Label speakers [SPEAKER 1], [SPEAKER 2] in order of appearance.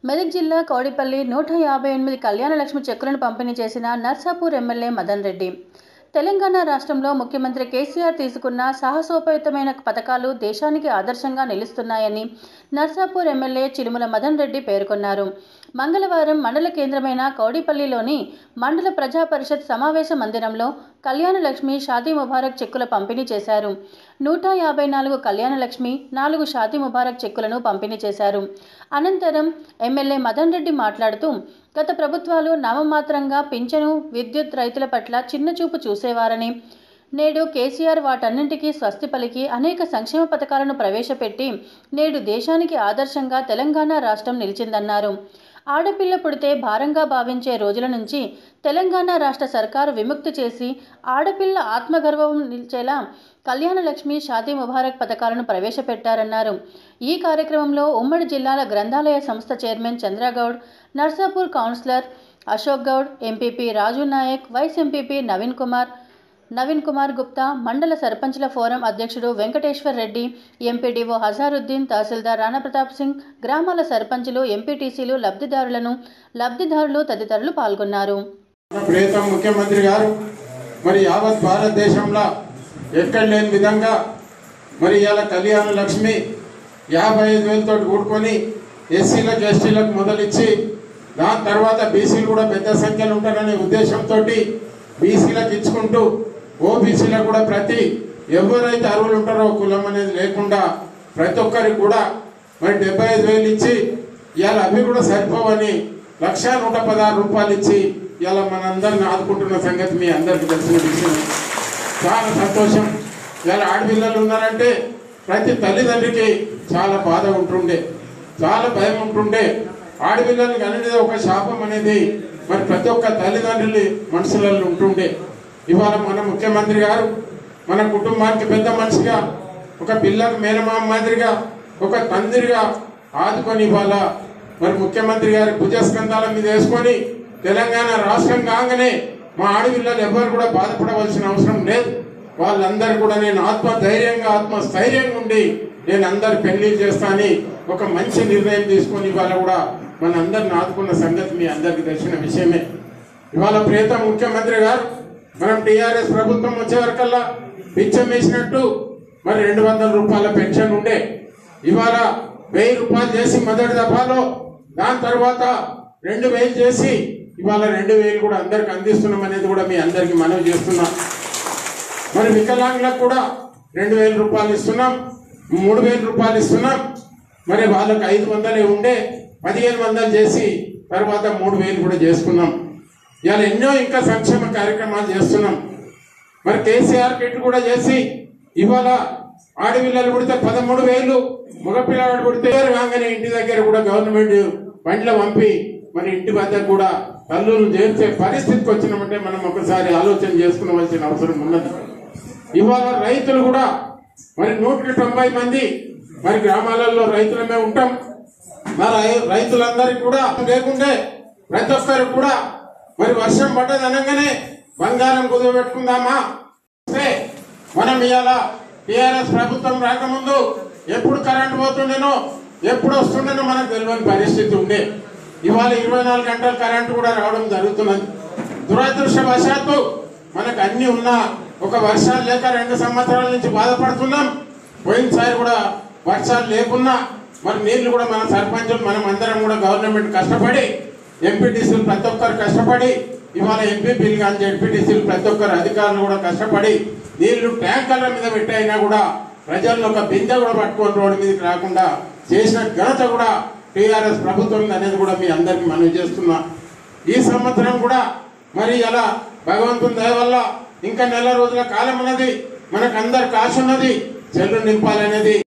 [SPEAKER 1] మెదక్ జిల్లా కౌడిపల్లి నూట యాభై ఎనిమిది కళ్యాణ లక్ష్మి చెక్కులను పంపిణీ చేసిన నర్సాపూర్ ఎమ్మెల్యే మదన్ రెడ్డి తెలంగాణ రాష్ట్రంలో ముఖ్యమంత్రి కేసీఆర్ తీసుకున్న సాహసోపేతమైన పథకాలు దేశానికి ఆదర్శంగా నిలుస్తున్నాయని నర్సాపూర్ ఎమ్మెల్యే చిలుముల మదన్ రెడ్డి పేర్కొన్నారు మంగళవారం మండల కేంద్రమైన కౌడిపల్లిలోని మండల ప్రజా పరిషత్ సమావేశ మందిరంలో కళ్యాణ లక్ష్మి షాదీ ముబారక్ చెక్కుల పంపిణీ చేశారు నూట యాభై నాలుగు కళ్యాణ లక్ష్మి నాలుగు షాదీ ముబారక్ చెక్కులను పంపిణీ చేశారు అనంతరం ఎమ్మెల్యే మదన్ రెడ్డి మాట్లాడుతూ గత ప్రభుత్వాలు నామమాత్రంగా పింఛను విద్యుత్ రైతుల పట్ల చిన్నచూపు చూసేవారని నేడు కేసీఆర్ వాటన్నింటికీ స్వస్తి పలికి అనేక సంక్షేమ పథకాలను ప్రవేశపెట్టి నేడు దేశానికి ఆదర్శంగా తెలంగాణ రాష్ట్రం నిలిచిందన్నారు ఆడపిల్ల పుడితే భారంగా భావించే రోజుల నుంచి తెలంగాణ రాష్ట్ర సర్కారు విముక్తి చేసి ఆడపిల్ల ఆత్మగర్వం నిలిచేలా కళ్యాణ లక్ష్మి షాదీ ముబారక్ పథకాలను ప్రవేశపెట్టారన్నారు ఈ కార్యక్రమంలో ఉమ్మడి జిల్లాల గ్రంథాలయ సంస్థ chairman Chandragoud Narsapur councillor Ashok Goud MPP Raju Naik vice MPP Naveen Kumar Naveen Kumar Gupta మండల సర్పంచ్ల ఫోరం అధ్యక్షుడు వెంకటేశ్వర్ రెడ్డి ఎంపీడీఓ హజారుద్దీన్ తహసీల్దార్ రాణాప్రతాప్ సింగ్ గ్రామాల సర్పంచులు ఎంపీటీసీలు లబ్ధిదారులను లబ్ధిదారులు తదితరులు పాల్గొన్నారు
[SPEAKER 2] ప్రియతమ ముఖ్యమంత్రి గారు మరి యావత్ భారతదేశంలో ఎక్కడ లేని విధంగా మరి ఇవాళ కళ్యాణ లక్ష్మి యాభై ఐదు వేలతో కూడుకొని ఎస్సీలకు ఎస్టీలకు మొదలిచ్చి దాని తర్వాత బీసీలు కూడా పెద్ద సంఖ్యలో ఉంటారనే ఉద్దేశంతో బీసీలకు ఇచ్చుకుంటూ ఓబీసీలకు కూడా ప్రతి ఎవరైతే అర్హులు ఉంటారో కులం అనేది లేకుండా ప్రతి ఒక్కరికి కూడా మరి డెబ్బై ఐదు వేలు ఇచ్చి ఇవాళ అవి కూడా సరిపోవని లక్ష నూట పదహారు రూపాయలు ఇచ్చి ఇవాళ మనందరిని ఆదుకుంటున్న సంగతి మీ అందరికీ తెలిసిన విషయం చాలా సంతోషం ఇవాళ ఆడపిల్లలు ఉన్నారంటే ప్రతి తల్లిదండ్రికి చాలా బాధ ఉంటుండే చాలా భయం ఉంటుండే ఆడపిల్లలకి అనేది ఒక శాపం అనేది మరి ప్రతి ఒక్క తల్లిదండ్రులు మనసులలో ఉంటుండే ఇవాళ మన ముఖ్యమంత్రి గారు మన కుటుంబానికి పెద్ద మనిషిగా ఒక పిల్లకు మేనమామ మాదిరిగా ఒక తండ్రిగా ఆదుకొని ఇవాళ మరి ముఖ్యమంత్రి గారి భుజస్కంధాల మీద వేసుకొని తెలంగాణ రాష్ట్రం కాగానే మా ఆడపిల్లలు ఎవరు కూడా బాధపడవలసిన అవసరం లేదు వాళ్ళందరూ కూడా నేను ఆత్మ ధైర్యంగా ఆత్మ స్థైర్యంగా ఉండి నేను అందరు పెళ్లి చేస్తానని ఒక మంచి నిర్ణయం తీసుకొని ఇవాళ కూడా మన అందరిని ఆదుకున్న సంగతి మీ అందరికి తెలిసిన విషయమే ఇవాళ ప్రియత ముఖ్యమంత్రి గారు మనం టిఆర్ఎస్ ప్రభుత్వం వచ్చే వరకల్లా పిచ్చం వేసినట్టు మరి రెండు వందల రూపాయల పెన్షన్ ఉండే ఇవాళ వెయ్యి రూపాయలు చేసి మొదటి దఫాలో దాని తర్వాత రెండు వేలు చేసి ఇవాళ రెండు వేలు కూడా అందరికి అందిస్తున్నాం అనేది కూడా మీ అందరికి మనవి చేస్తున్నాం మరి వికలాంగులకు కూడా రెండు వేల రూపాయలు ఇస్తున్నాం మూడు వేల రూపాయలు ఇస్తున్నాం మరి వాళ్ళకి ఐదు వందలే ఉండే పదిహేను వందలు చేసి తర్వాత మూడు వేలు కూడా చేసుకున్నాం ఇవాళ ఎన్నో ఇంకా సంక్షేమ కార్యక్రమాలు చేస్తున్నాం మరి కేసీఆర్ కిట్ కూడా చేసి ఇవాళ ఆడపిల్లలు పుడితే పదమూడు వేలు మగపిల్లవాడు పుడితే కాగానే ఇంటి దగ్గర కూడా గవర్నమెంట్ బండ్ల పంపి మరి ఇంటి వద్ద కూడా తల్లులు చేర్చే పరిస్థితికి వచ్చినామంటే మనం ఒకసారి ఆలోచన చేసుకునవలసిన అవసరం ఉన్నది ఇవాళ రైతులు కూడా మరి నూటికి తొంభై మంది మరి గ్రామాలలో రైతులమే ఉంటాం మరి రైతులందరికీ కూడా లేకుంటే ప్రతి ఒక్కరికి కూడా మరి వర్షం పడ్డది అనగానే బంగారం కుదిపెట్టుకుందామా వస్తే మనం ఇవాళ టిఆర్ఎస్ ప్రభుత్వం రాకముందు ఎప్పుడు కరెంట్ పోతుండేనో ఎప్పుడు వస్తుండేనో మనకు తెలియని పరిస్థితి ఉండే ఇవాళ ఇరవై నాలుగు గంటల కరెంట్ కూడా రావడం జరుగుతున్నది దురదృష్టవశాత్తు మనకు అన్ని ఉన్నా ఒక వర్షాలు లేక రెండు సంవత్సరాల నుంచి బాధపడుతున్నాం పోయినసారి కూడా వర్షాలు లేకున్నా మరి నీళ్లు కూడా మన సర్పంచులు మనం అందరం కూడా గవర్నమెంట్ కష్టపడి ఎంపీటీసీలు ప్రతి ఒక్కరు కష్టపడి ఇవాళ ఎంపీపీలు కానీ ఎంపీటీసీలు ప్రతి ఒక్కరు అధికారులు కూడా కష్టపడి నీళ్లు ట్యాంకర్ల మీద పెట్టైనా కూడా ప్రజలను ఒక బిందె కూడా పట్టుకొని రోడ్డు మీదకి రాకుండా చేసిన ఘనత కూడా టీఆర్ఎస్ ప్రభుత్వం అనేది కూడా మీ అందరికి మనవి చేస్తున్నా ఈ సంవత్సరం కూడా మరి అలా భగవంతుని దయ వల్ల ఇంకా నెల రోజుల కాలం ఉన్నది మనకు అందరు కాసు ఉన్నది చెల్లు నింపాలనేది